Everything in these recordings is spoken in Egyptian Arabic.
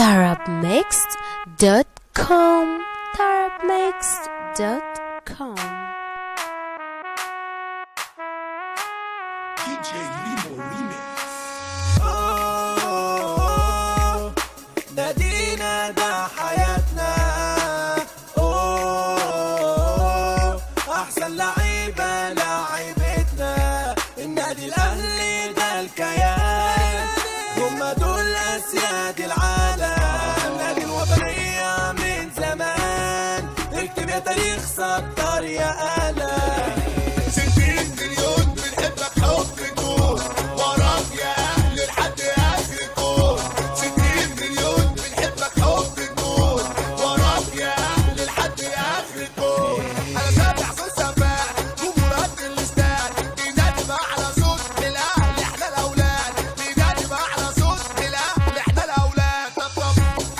tarabmixed.com tarabmixed.com DJ Limo Remix أوه، نادينا ده حياتنا أوه، احسن لعيبه لعيبتنا النادي الاهلي ده الكيان هم دول اسياد العالم نادي الوطنيه من زمان اكتب يا تاريخ سطر يا قلم ستين مليون بنحبك حب النور وراك يا اهل لحد اخر الكون ستين مليون بنحبك حب النور وراك يا اهل لحد اخر الكون انا سامع صوت سماع جمهورات الاستاد بينادي على صوت الاهل احنا الاولاد بينادي على صوت الاهل احنا الاولاد طب طب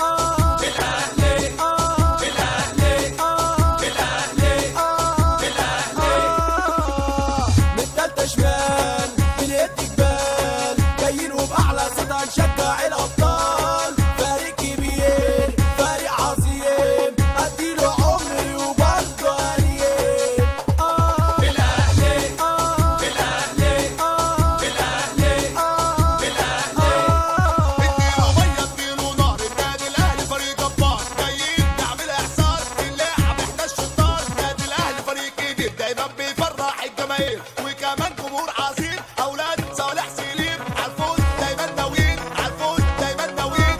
من تالتة شمال من يد جبال جايين وبأعلى صوت هنشجع الأبطال فريق كبير فريق عظيم أديله عمري وبرضه قليل آه بالأهلي آه بالأهلي آه بالأهلي آه بالأهلي اديله ميه اديله نار النادي الاهلي فريق جبار جايين نعمل احصار اللعب احنا الشطار النادي الاهلي فريق جديد دايما بيفرح الجماهير وكمان جمهور عظيم اولاد صالح سليم عالفوز دايما ناويين عالفوز دايما ناويين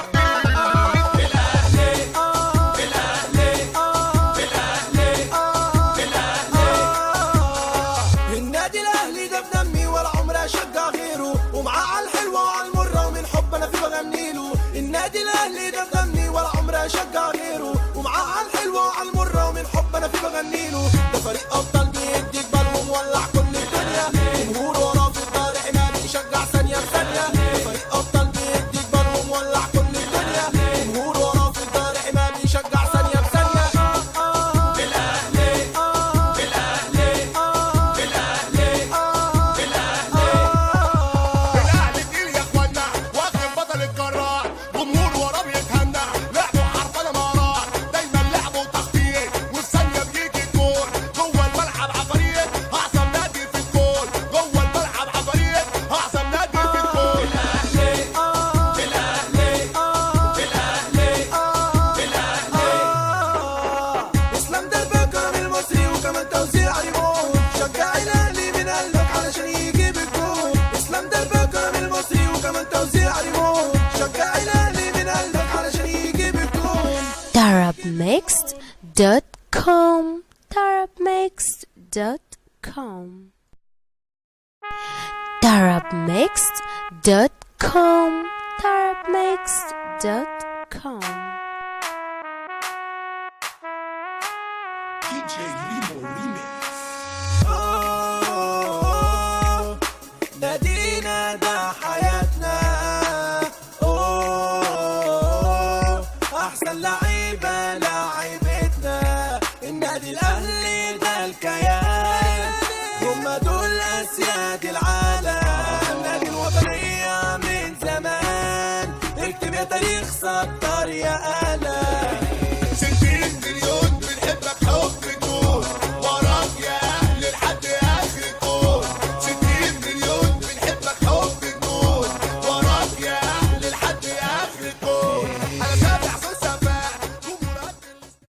النادي الاهلي ده بدمي ولا عمري اشجع غيره ومعاه على الحلوه وعلى المره ومن حب انا فيه بغني له النادي الاهلي ده بدمي ولا عمري اشجع غيره ومعاه على الحلوه وعلى المره ومن حب انا فيه بغني له ده فريق ابطال بيدي جبال ومولع كل الدنيا جمهور وراه في الدار حماد يشجع ثانيه بثانيه ده فريق ابطال بيدي جبال ومولع كل الدنيا جمهور وراه في الدار حماد يشجع ثانيه بثانيه آه آه بالاهلي آه بالاهلي آه بالاهلي آه الاهلي تقيل يا اخوانا واخد بطل القاره جمهور وراه بيتهنى لعبوا حرفنه مهارات دايما لعبوا تخطيط وفي ثانيه بيجي الجول جوه الملعب عفاريت اعظم نادي في الجول جوه الملعب عفاريت اعظم نادي في الجول اسلام دربك كرم المصري وكمان توزيع ريموت شجع الاهلي من قلبك علشان يجيب الجول اسلام دربك كرم المصري وكمان توزيع ريموت شجع الاهلي من قلبك علشان يجيب الجول tarabmixed.com tarabmixed.com tarabmixed.com tarabmixed.com DJ Limo Remix أوه، نادينا ده حياتنا أوه، احسن لعيبه لعيبتنا النادي الاهلي ده الكيان هم دول اسياد العالم نادي الوطنيه من زمان اكتب يا تاريخ سطر يا قلم